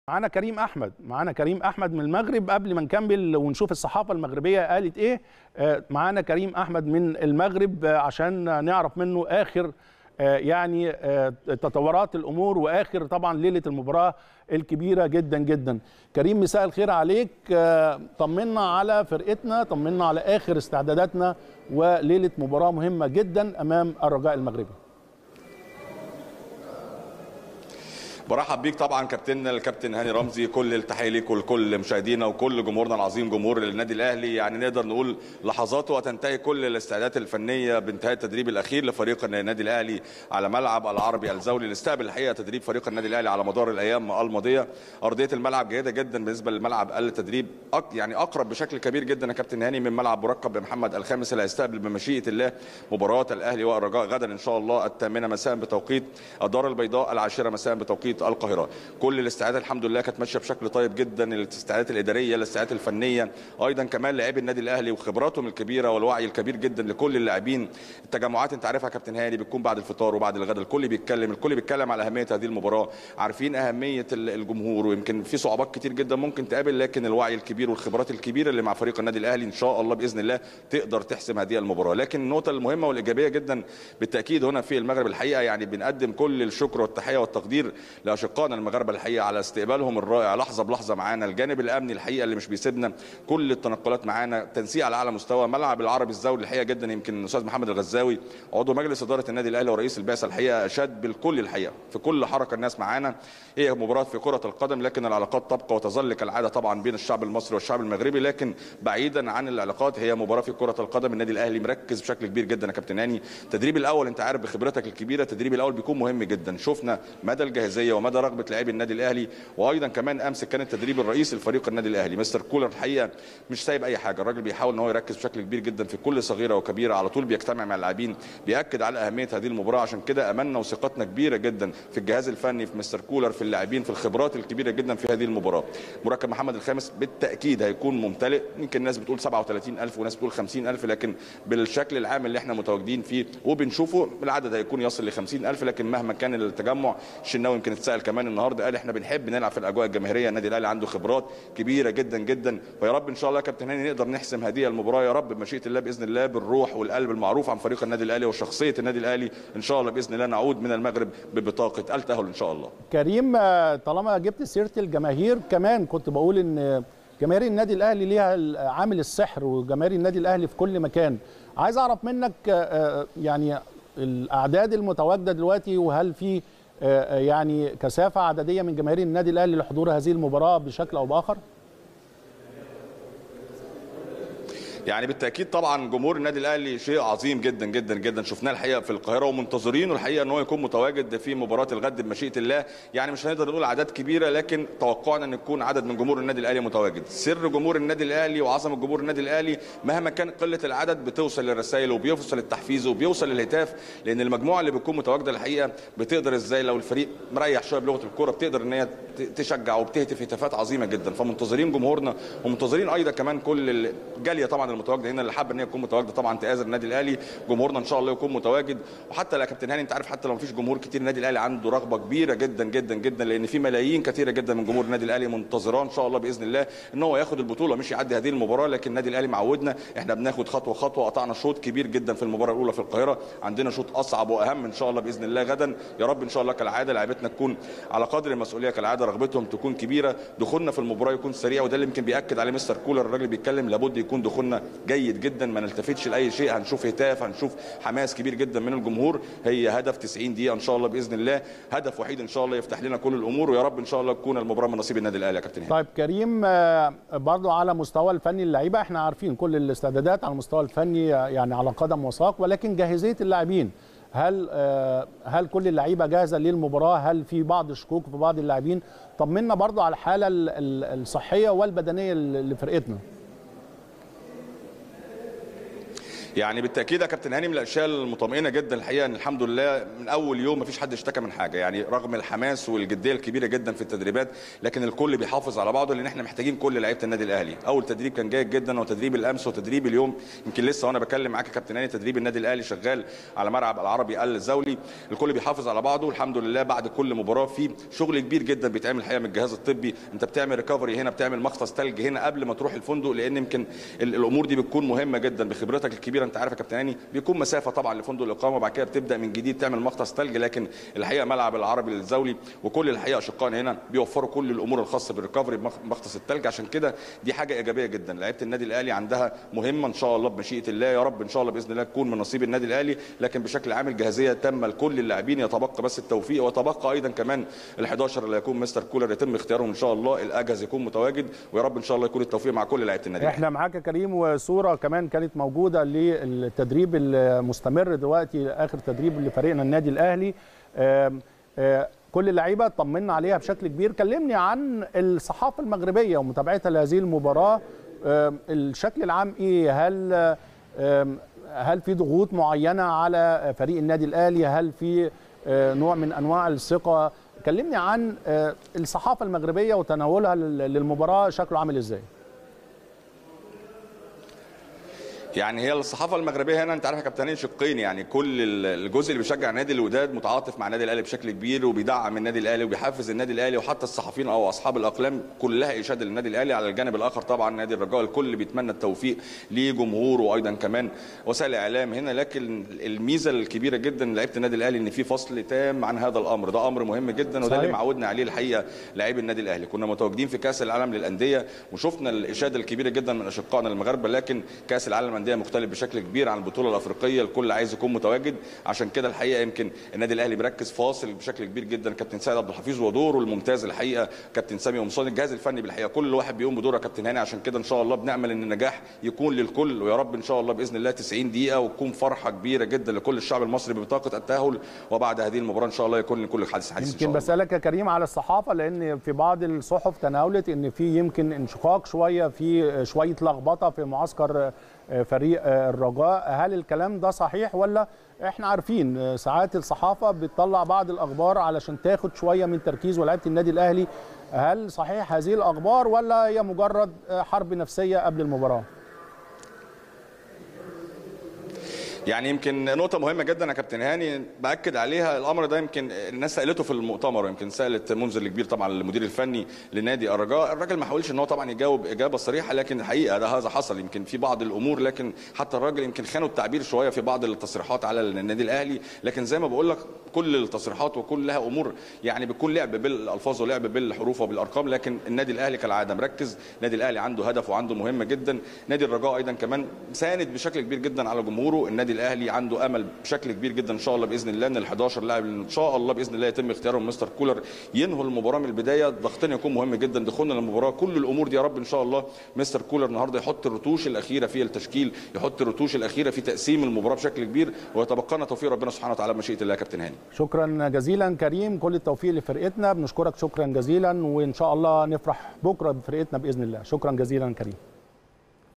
معانا كريم احمد معانا كريم احمد من المغرب قبل ما نكمل ونشوف الصحافه المغربيه قالت ايه آه، معانا كريم احمد من المغرب آه، عشان نعرف منه اخر آه، يعني آه، تطورات الامور واخر طبعا ليله المباراه الكبيره جدا جدا كريم مساء الخير عليك آه، طمنا على فرقتنا طمنا على اخر استعداداتنا وليله مباراه مهمه جدا امام الرجاء المغربي برحب بيك طبعا كابتننا الكابتن هاني رمزي كل التحيه ليك ولكل مشاهدينا وكل جمهورنا العظيم جمهور النادي الاهلي يعني نقدر نقول لحظاته وتنتهي كل الاستعدادات الفنيه بانتهاء التدريب الاخير لفريق النادي الاهلي على ملعب العربي الزولي اللي استقبل الحقيقه تدريب فريق النادي الاهلي على مدار الايام الماضيه ارضيه الملعب جيده جدا بالنسبه للملعب التدريب أك يعني اقرب بشكل كبير جدا يا كابتن هاني من ملعب مركب بمحمد الخامس اللي هيستقبل بمشيئه الله مباراه الاهلي والرجاء غدا ان شاء الله الثامنه مساء بتوقيت الدار البيضاء العاشره مساء بتوقيت القاهره كل الاستعدادات الحمد لله كانت ماشيه بشكل طيب جدا الاستعدادات الاداريه الاستعدادات الفنيه ايضا كمان لاعبي النادي الاهلي وخبراتهم الكبيره والوعي الكبير جدا لكل اللاعبين التجمعات انت عارفها يا كابتن هاني بتكون بعد الفطار وبعد الغداء الكل بيتكلم الكل بيتكلم على اهميه هذه المباراه عارفين اهميه الجمهور ويمكن في صعوبات كتير جدا ممكن تقابل لكن الوعي الكبير والخبرات الكبيره اللي مع فريق النادي الاهلي ان شاء الله باذن الله تقدر تحسم هذه المباراه لكن النقطه المهمه والايجابيه جدا بالتاكيد هنا في المغرب الحقيقه يعني بنقدم كل الشكر والتحيه والتقدير لاشقائنا المغاربه الحقيقه على استقبالهم الرائع لحظه بلحظه معانا الجانب الامني الحقيقه اللي مش بيسيبنا كل التنقلات معانا تنسيق على اعلى مستوى ملعب العربي الزولي الحقيقه جدا يمكن الاستاذ محمد الغزاوي عضو مجلس اداره النادي الاهلي ورئيس البعثه الحقيقه اشاد بالكل الحقيقه في كل حركه الناس معانا هي مباراه في كره القدم لكن العلاقات تبقى وتظل كالعاده طبعا بين الشعب المصري والشعب المغربي لكن بعيدا عن العلاقات هي مباراه في كره القدم النادي الاهلي مركز بشكل كبير جدا يا كابتن هاني التدريب الاول انت عارف بخبرتك الكبيره التدريب الاول بيكون مهم جدا شفنا مدى الجاهزيه ومدى رغبه لاعبي النادي الاهلي وايضا كمان امس كان التدريب الرئيسي لفريق النادي الاهلي مستر كولر الحقيقه مش سايب اي حاجه الراجل بيحاول ان هو يركز بشكل كبير جدا في كل صغيره وكبيره على طول بيجتمع مع اللاعبين بياكد على اهميه هذه المباراه عشان كده املنا وثقتنا كبيره جدا في الجهاز الفني في مستر كولر في اللاعبين في الخبرات الكبيره جدا في هذه المباراه مركب محمد الخامس بالتاكيد هيكون ممتلئ يمكن الناس بتقول 37000 وناس بتقول 50000 لكن بالشكل العام اللي احنا متواجدين فيه وبنشوفه العدد هيكون يصل ل 50000 لكن مهما كان التجمع الشناوي يمكن اتسال كمان النهارده قال احنا بنحب نلعب في الاجواء الجماهيريه النادي الاهلي عنده خبرات كبيره جدا جدا ويا رب ان شاء الله يا كابتن هاني نقدر نحسم هذه المباراه يا رب بمشيئه الله باذن الله بالروح والقلب المعروف عن فريق النادي الاهلي وشخصيه النادي الاهلي ان شاء الله باذن الله نعود من المغرب ببطاقه التاهل ان شاء الله كريم آه، طالما جبت سيره الجماهير كمان كنت بقول ان جماهير النادي الاهلي ليها عامل السحر وجماهير النادي الاهلي في كل مكان عايز اعرف منك آه، آه، يعني الاعداد المتواجده دلوقتي وهل في آه، يعني كثافه عدديه من جماهير النادي الاهلي لحضور هذه المباراه بشكل او باخر يعني بالتاكيد طبعا جمهور النادي الاهلي شيء عظيم جدا جدا جدا شفناه الحقيقه في القاهره ومنتظرينه الحقيقه ان هو يكون متواجد في مباراه الغد بمشيئه الله يعني مش هنقدر نقول اعداد كبيره لكن توقعنا ان يكون عدد من جمهور النادي الاهلي متواجد سر جمهور النادي الاهلي وعظمه جمهور النادي الاهلي مهما كان قله العدد بتوصل للرسائل وبيوصل التحفيز وبيوصل للهتاف لان المجموعه اللي بتكون متواجده الحقيقه بتقدر ازاي لو الفريق مريح شويه بلغه الكوره بتقدر ان هي تشجع وبتهتف هتافات عظيمه جدا فمنتظرين جمهورنا ومنتظرين ايضا كمان كل الجاليه طبعا المتواجده هنا اللي حابه ان هي تكون متواجده طبعا تآزر النادي الاهلي جمهورنا ان شاء الله يكون متواجد وحتى يا كابتن هاني انت عارف حتى لو مفيش جمهور كتير النادي الاهلي عنده رغبه كبيره جدا جدا جدا لان في ملايين كثيره جدا من جمهور النادي الاهلي منتظراه ان شاء الله باذن الله ان هو ياخد البطوله مش يعدي هذه المباراه لكن النادي الاهلي معودنا احنا بناخد خطوه خطوه قطعنا شوط كبير جدا في المباراه الاولى في القاهره عندنا شوط اصعب واهم ان شاء الله باذن الله غدا يا رب ان شاء الله كالعاده لعيبتنا تكون على قدر المسؤوليه كالعاده رغبتهم تكون كبيره دخولنا في المباراه يكون سريع وده اللي يمكن بياكد عليه مستر كولر الراجل بيتكلم لابد يكون دخولنا جيد جدا ما نلتفتش لاي شيء هنشوف هتاف هنشوف حماس كبير جدا من الجمهور هي هدف 90 دقيقه ان شاء الله باذن الله هدف وحيد ان شاء الله يفتح لنا كل الامور ويا رب ان شاء الله تكون المباراه من نصيب النادي الاهلي يا كابتن هاني. طيب كريم آه، برضو على مستوى الفني اللعيبه احنا عارفين كل الاستعدادات على المستوى الفني آه، يعني على قدم وساق ولكن جاهزيه اللاعبين هل آه، هل كل اللعيبه جاهزه للمباراه هل في بعض الشكوك في بعض اللاعبين طمنا برضو على الحاله ال- ال- الصحيه والبدنيه ل- لفرقتنا يعني بالتاكيد يا كابتن هاني من الاشياء المطمئنه جدا الحقيقه ان الحمد لله من اول يوم ما فيش حد اشتكى من حاجه يعني رغم الحماس والجديه الكبيره جدا في التدريبات لكن الكل بيحافظ على بعضه لان احنا محتاجين كل لعيبه النادي الاهلي اول تدريب كان جيد جدا وتدريب الامس وتدريب اليوم يمكن لسه وانا بكلم معاك يا كابتن هاني تدريب النادي الاهلي شغال على ملعب العربي الزولي الكل بيحافظ على بعضه والحمد لله بعد كل مباراه في شغل كبير جدا بيتعمل الحقيقه من الجهاز الطبي انت بتعمل ريكفري هنا بتعمل مختص ثلج هنا قبل ما تروح الفندق لان يمكن الامور دي بتكون مهمه جدا بخبرتك الكبيره انت عارف يا كابتن هاني بيكون مسافه طبعا لفندق الاقامه وبعد كده بتبدا من جديد تعمل مختص ثلج لكن الحقيقه ملعب العربي الزولي وكل الحقيقه اشقائنا هنا بيوفروا كل الامور الخاصه بالريكفري بمختص الثلج عشان كده دي حاجه ايجابيه جدا لعيبه النادي الاهلي عندها مهمه ان شاء الله بمشيئه الله يا رب ان شاء الله باذن الله تكون من نصيب النادي الاهلي لكن بشكل عام الجاهزيه تامه لكل اللاعبين يتبقى بس التوفيق ويتبقى ايضا كمان ال11 اللي هيكون مستر كولر يتم اختيارهم ان شاء الله الاجهز يكون متواجد ويا رب ان شاء الله يكون التوفيق مع كل لعيبه النادي احنا معاك يا كريم وصوره كمان كانت موجوده للتدريب المستمر دلوقتي اخر تدريب لفريقنا النادي الاهلي آم آم كل اللعيبه طمنا عليها بشكل كبير كلمني عن الصحافه المغربيه ومتابعتها لهذه المباراه الشكل العام ايه هل هل في ضغوط معينه على فريق النادي الاهلي هل في نوع من انواع الثقه كلمني عن الصحافه المغربيه وتناولها للمباراه شكله عامل ازاي يعني هي الصحافه المغربيه هنا انت عارف يا كابتن شقين يعني كل الجزء اللي بيشجع نادي الوداد متعاطف مع النادي الاهلي بشكل كبير وبيدعم النادي الاهلي وبيحفز النادي الاهلي وحتى الصحفيين او اصحاب الاقلام كلها اشاده للنادي الاهلي على الجانب الاخر طبعا نادي الرجاء الكل بيتمنى التوفيق لجمهوره وايضا كمان وسائل الاعلام هنا لكن الميزه الكبيره جدا لعيبه النادي الاهلي ان في فصل تام عن هذا الامر ده امر مهم جدا وده اللي معودنا عليه الحقيقه لاعبي النادي الاهلي كنا متواجدين في كاس العالم للانديه وشفنا الاشاده الكبيره جدا من اشقائنا المغاربه لكن كاس العالم للانديه مختلف بشكل كبير عن البطوله الافريقيه الكل عايز يكون متواجد عشان كده الحقيقه يمكن النادي الاهلي بيركز فاصل بشكل كبير جدا كابتن سيد عبد الحفيظ ودوره الممتاز الحقيقه كابتن سامي قمصان الجهاز الفني بالحقيقه كل واحد بيقوم بدوره كابتن هاني عشان كده ان شاء الله بنامل ان النجاح يكون للكل ويا رب ان شاء الله باذن الله 90 دقيقه وتكون فرحه كبيره جدا لكل الشعب المصري ببطاقه التاهل وبعد هذه المباراه ان شاء الله يكون لكل حديث حديث يمكن بسالك يا كريم على الصحافه لان في بعض الصحف تناولت ان في يمكن انشقاق شويه في شويه لخبطه في معسكر فريق الرجاء هل الكلام ده صحيح ولا احنا عارفين ساعات الصحافه بتطلع بعض الاخبار علشان تاخد شويه من تركيز ولاعيبه النادي الاهلي هل صحيح هذه الاخبار ولا هي مجرد حرب نفسيه قبل المباراه يعني يمكن نقطة مهمة جدا يا كابتن هاني بأكد عليها الأمر ده يمكن الناس سألته في المؤتمر يمكن سألت منذر الكبير طبعا المدير الفني لنادي الرجاء الراجل ما حاولش ان هو طبعا يجاوب إجابة صريحة لكن الحقيقة ده هذا حصل يمكن في بعض الأمور لكن حتى الراجل يمكن خانوا التعبير شوية في بعض التصريحات على النادي الأهلي لكن زي ما بقول لك كل التصريحات وكلها أمور يعني بيكون لعب بالألفاظ ولعب بالحروف وبالأرقام لكن النادي الأهلي كالعادة مركز النادي الأهلي عنده هدف وعنده مهمة جدا نادي الرجاء أيضا كمان ساند بشكل كبير جدا على جمهوره النادي الأهلي عنده امل بشكل كبير جدا ان شاء الله باذن الله ان ال 11 لاعب ان شاء الله باذن الله يتم اختيارهم مستر كولر ينهوا المباراه من البدايه ضغطنا يكون مهم جدا دخولنا للمباراه كل الامور دي يا رب ان شاء الله مستر كولر النهارده يحط الرتوش الاخيره في التشكيل يحط الرتوش الاخيره في تقسيم المباراه بشكل كبير ويتبقى لنا توفيق ربنا سبحانه وتعالى بمشيئه الله يا كابتن هاني شكرا جزيلا كريم كل التوفيق لفرقتنا بنشكرك شكرا جزيلا وان شاء الله نفرح بكره بفرقتنا باذن الله شكرا جزيلا كريم